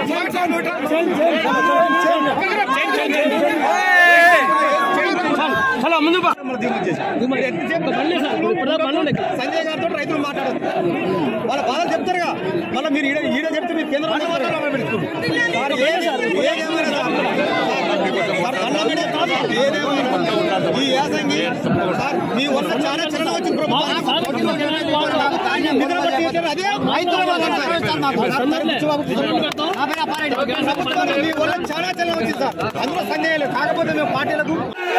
Hello ముందు బా. సంజయ్ గారితో రైతులు మాట్లాడదు వాళ్ళ బాధలు చెప్తారుగా మళ్ళీ మీరు ఈడ ఈడ చెప్తే మీరు కేంద్రం సార్ ఏ- ఏదేమైనా సార్. సార్ దండం పెడితే కాదు సార్. ఏదేమైనా ఈ యాసంగి సార్ మీ వల్ల చాలా చిన్న వచ్చింది ప్రభుత్వం నిద్ర పట్టి ఇచ్చారు. అదే రైతుల వల్ల సార్. సార్, ప్రభుత్వానికి మీ వల్ల చాలా చిన్న వచ్చింది సార్ అందులో సంజయ్ లేదు. కాకపోతే మేము పార్టీలకు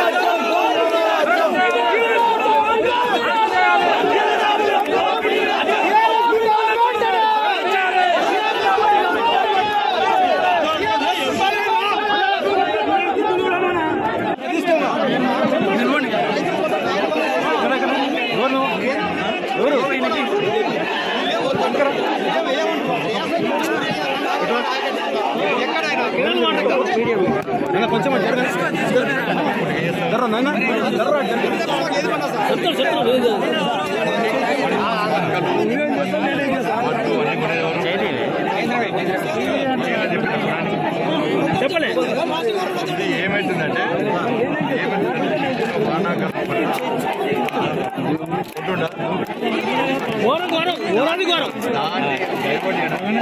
చెప్పలే ఇది ఏమైతుందంటే ఉంటుండా ఘోరం ఘోరం ఘోరానికి ఘోరం దాన్ని భయపడి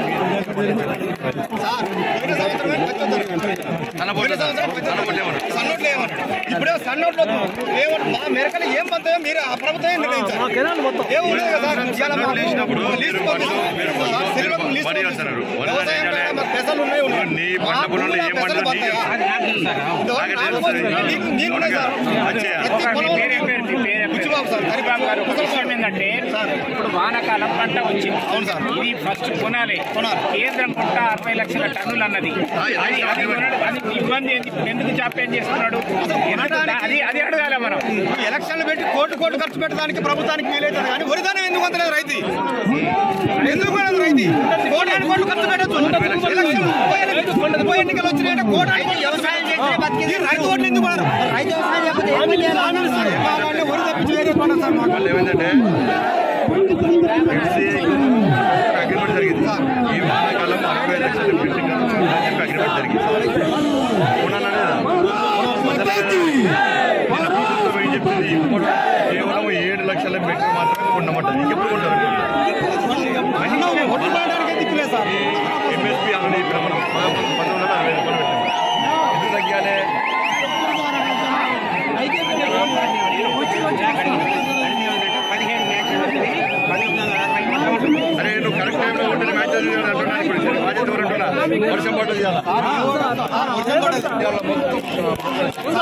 సన్నోట్లు ఏమన్నాడు ఇప్పుడే సన్నోట్లు ఏమన్నా మా మెరకలు ఏం పంతాయో మీరు ఆ ప్రభుత్వం నిర్ణయించారు కెనాల్ మొత్తం ఏం ఉండదు కదా సార్ ఇవాళ మాకు లేచినప్పుడు లీజు మీరు పంపిస్తాం. మీరు సార్, సిల్వర్ లీజు వరి పంపిస్తాం. వేస్తున్నారు. వరి వ్యవసాయం వేయాలి. పైన మాకు పెసలు ఉన్నాయి, ఉన్నాయి. నీ పంట పొలంలో ఏం మాకు పండుతుందో పెసలు నీకు పండుతాయా? నాకు నాటు తెలుస్తుంది. పోతుంది. నీకు- నీకు ఉన్నాయి సార్. వచ్చే. ప్రతి పొలంలో బుచ్చిబాబు సార్, హరిబాబు గారు ఒక విషయం ఏంటంటే ఇప్పుడు వానాకాలం పంట వచ్చింది అవును సార్. ఇది ఫస్ట్ కొనాలి కొనాలి. కేంద్రం పుట్ట అరవై లక్షల టన్నులు అన్నది అది అది కొనడం- అది ఇబ్బంది ఏంటి ఇప్పుడు ఎందుకు జాప్యం చేస్తున్నాడు ఎందుకు- అది అది అడగాలి మనం ఎలక్షన్లు పెట్టి కోటి కోట్లు ఖర్చు పెట్టడానికి ప్రభుత్వానికి వీలైతుంది కానీ వరిధానం ఎందుకు అంతలేదు రైతు ఎందుకు కొనదు రైతు కోటి కోట్లు ఖర్చు పెట్టచ్చు ఎలక్షన్ ఉప ఎన్నికలు- ఉప ఎన్నికలు వచ్చినాయంటే కోటి వ్యవసాయం చేస్తే రైతు ఓట్లు ఎందుకు కొనరు రైతు వ్యవసాయం చేయకపోతే ఏమీ లేదు అన్నారు సార్. వాళ్ళని వరి తప్పించి వేరే కొనరు సార్ మాకు. వాళ్ళు ఏమైందంటే అగ్రిమెంట్ జరిగింది ఈ వానాకాలం అరవై లక్షల బిల్డింగ్ అగ్రిమెంట్ జరిగింది కొనాలా లేదా? మన ప్రభుత్వం ఏం చెప్పింది ఇంకోటి కేవలం ఏడు లక్షల బిల్డింగ్ మాత్రమే కొనమంటారు ఇంకెప్పుడు కొంటారు అన్న ఓట్లు కొనడానికే దిక్కులేదు సార్ ఎంఎస్పీ అని ఇప్పుడు మనం పంతొమ్మిది వందల అరవై రూపాయలు పెట్టాం ఎందుకు తగ్గాలి అరే నువ్వు కరెక్ట్ టైంలో ఉంటే మ్యాచ్ అంటున్నా ఇప్పుడు బాధ్యత ఎవరు అంటున్నా వర్షం పడ్డది ఇవాళ. ఇవాళ మొత్తం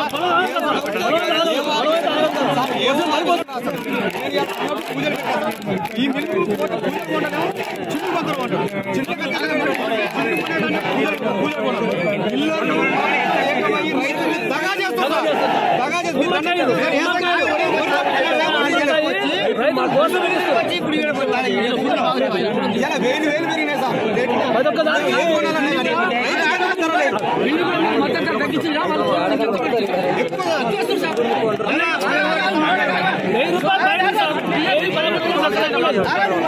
ఈ మిల్లు కోట పూజలు కొనగా చుట్టూ పక్కన ఉంటాడు చుట్టూ దగా చేస్తున్నారు దగా చేస్తున్నారు రైతు కోసం పెరిగిస్తారు. ఇలా వేలు వేలు పెరిగినాయి సార్ రేట్లు. ప్రతి ఒక్క దానికి ఏం కొనాలన్నా కానీ రైతులకు ధర లేదు. మొత్తం తగ్గించిందా వాళ్ళు వెయ్యి రూపాయలు పైన సార్. వెయ్యి పైన పెట్టుకుని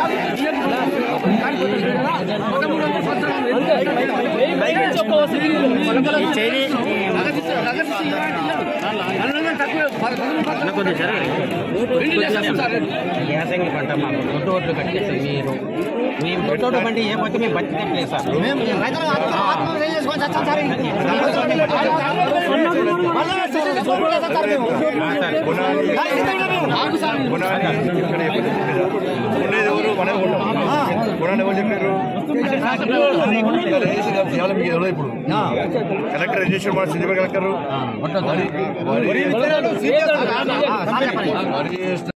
అంతే. వెయ్యి పైన ఒక్క వసతి. యాసంగి పంట మాకు దొడ్డు ఓట్లు కట్టేసి మీరు మేము దొడ్డు ఓట్లు పంట ఏ పోతే మేము బతికట్లేదు సార్ కొనాలి ఇక్కడ ఎవరు చెప్పారు? ఉండేది ఎవరు మనమే ఉన్నాం కొనాలి ఎవరు చెప్పారు ఇవాళ వేసి ఇవాళ మీకు ఎవరో ఇప్పుడు కలెక్టర్ ఏం చేసారు మన సిద్దిపేట కలెక్టర్ వరి- వరి- వరి- వరి